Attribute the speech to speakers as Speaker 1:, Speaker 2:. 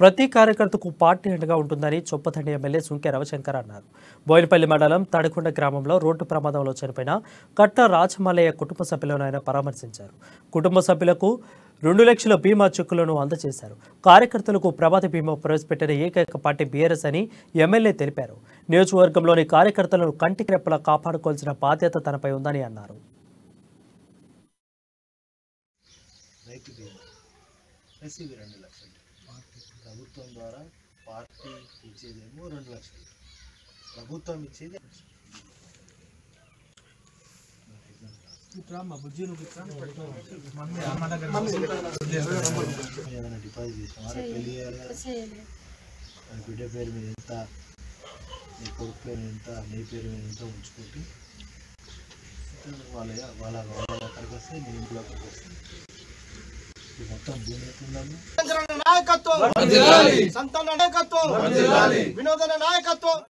Speaker 1: ప్రతి కార్యకర్తకు పార్టీ అండగా ఉంటుందని చొప్పతండి ఎమ్మెల్యే సుంకె రవిశంకర్ అన్నారు బోయినపల్లి మండలం తడికొండ గ్రామంలో రోడ్డు ప్రమాదంలో చనిపోయిన కట్ట రాజమల్లయ్య కుటుంబ సభ్యులను ఆయన పరామర్శించారు కుటుంబ సభ్యులకు రెండు లక్షల బీమా చెక్కులను అందజేశారు కార్యకర్తలకు ప్రభాత బీమా ప్రవేశపెట్టిన ఏకైక పార్టీ బీఆర్ఎస్ అని ఎమ్మెల్యే తెలిపారు నియోజకవర్గంలోని కార్యకర్తలను కంటికి రెప్పలా కాపాడుకోవాల్సిన బాధ్యత తనపై ఉందని అన్నారు
Speaker 2: రైతు బీమా ఎస్సీబీ రెండు లక్షలు ప్రభుత్వం ద్వారా పార్టీ ఇచ్చేదేమో రెండు లక్షలు ప్రభుత్వం ఇచ్చేది ఏదైనా డిపాజిట్ చేసినావా రేపు పెళ్లి చేయాలి కదా మన బిడ్డ పేరు మీద ఎంత నీ కొడుకు పేరు ఎంత నీ పేరు మీద ఎంత ఉంచుకుంటే వాళ్ళ వాళ్ళ వాళ్ళ అక్కడికి వస్తే నీ ఇంట్లో అక్కడికి వస్తుంది ఇది మొత్తం భూమి ఎట్లుందమ్మా
Speaker 3: నాయకత్వం సంతాన నాయకత్వం వినోదన నాయకత్వం